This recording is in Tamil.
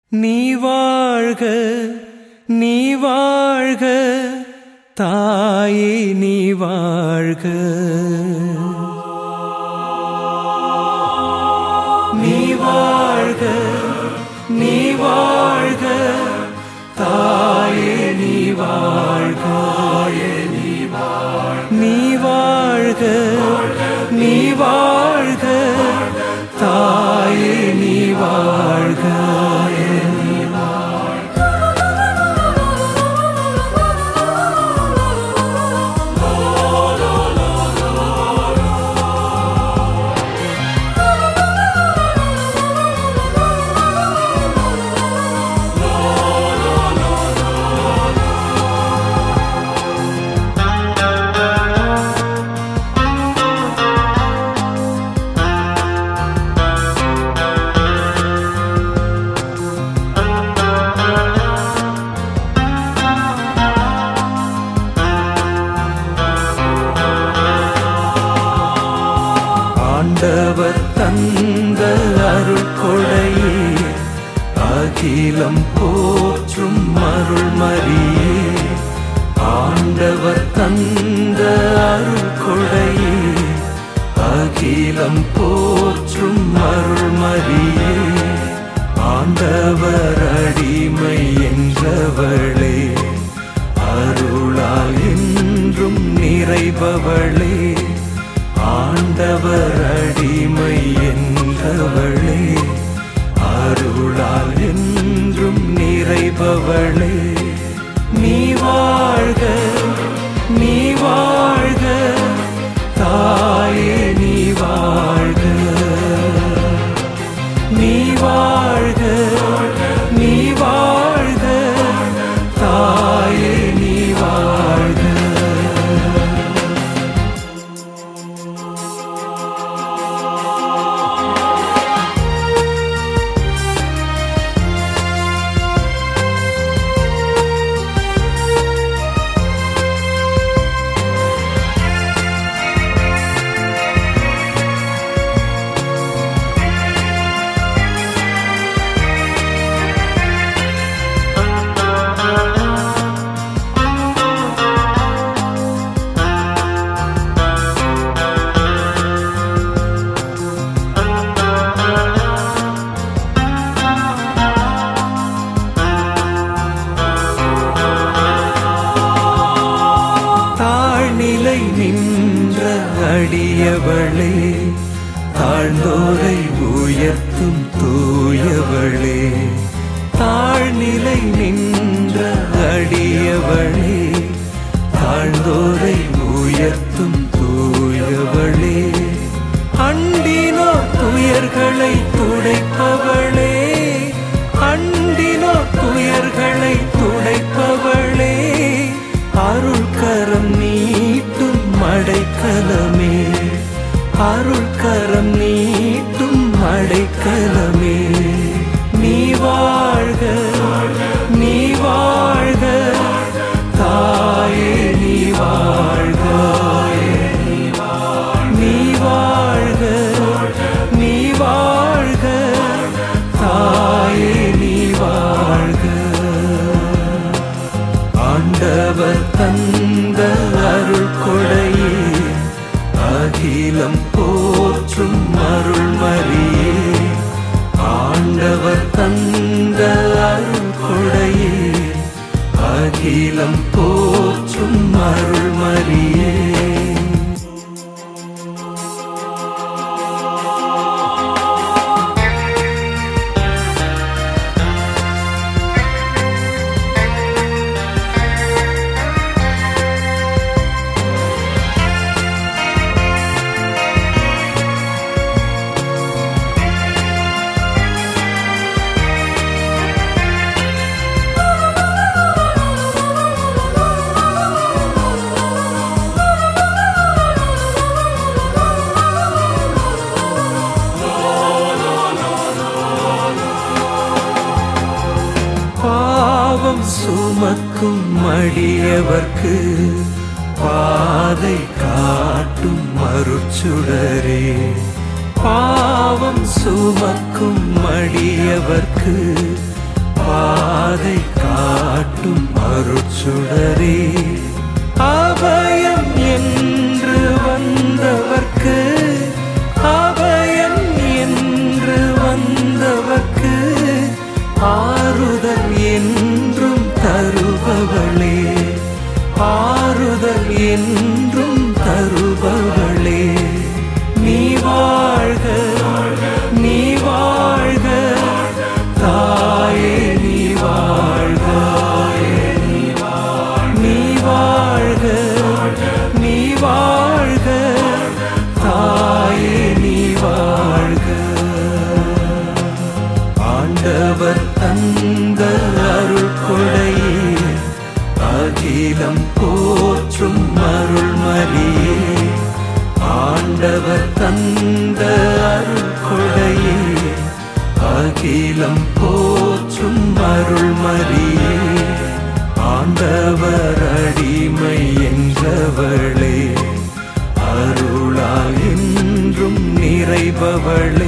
நீ வாழ்க நீ வாழ்க தாயே நீ வாழ்க நீ வாழ்க நீ வாழ்க தாயே நீ வாழ்க நீ வாழ்க நீ வாழ்க தாயே நீ வாழ்க ஆண்டவர் தந்த அருள் கொடையே அகிலம் போற்றும் அருள் மரியே ஆண்டவர் தந்த அருள் கொடையே அகிலம் போற்றும் அருள் மரியே ஆண்டவர் அடிமை என்றவளே அருளால் என்றும் நிறைபவளே ஆண்டவர் அடிமை என்றவளே அருளால் என்றும் நிறைபவளே நீ வாழ்க நீ வாழ்க தாயே நீ வாழ்க நீ வாழ்க நீ வாழ்க தாயே நீ வாழ்க தாழ்நிலை நின்ற அடியவளே தாழ்ந்தோரை உயர்த்தும் தூயவளே தாழ்நிலை நின்ற அடியவளே தாழ்ந்தோரை உயர்த்தும் தூயவளே அண்டினோ துயர்களை துடைப்பவளே அண்டினோ துயர்களை துடைப்பவளே அருள் கரம் நீட்டும் மடைக்கலமே அருள் கரம் நீட்டும் மடைக்கலமே நீ வாழ்க நீ வாழ்க தாயே நீ வாழ்க நீ வாழ்க நீ வாழ்க தாயே நீ வாழ்க ஆண்டவர் தந்த அருள் கொடையே அகிலம் போற்றும் அருள் மரியே ஆண்டவர் தந்த அருள் கொடையே அகிலம் போற்றும் அருள் மரியே பாவம் சுமக்கும் மடியவர்க்கு பாதை காட்டும் மறுச்சுடரே பாவம் சுமக்கும் மடியவர்க்கு பாதை காட்டும் அருட்சுடரே அபயம் என்று வந்தவர்க்கு அபயம் என்று வந்தவர்க்கு ஆறுதல் என்றும் தருபவளே ஆறுதல் என்றும் தருபவளே நீ வாழ்க நீ வாழ்க தாயே நீ வாழ்க நீ வாழ்க நீ வாழ்க தாயே நீ வாழ்க ஆண்டவர் தந்த அருள் கொடையே அகிலம் போற்றும் அருள் மரியே ஆண்டவர் தந்த அருள் கொடையே அகிலம் போற்றும் அருள் மரியே ஆண்டவர் அடிமை என்றவளே அருளால் என்றும் நிறைபவளே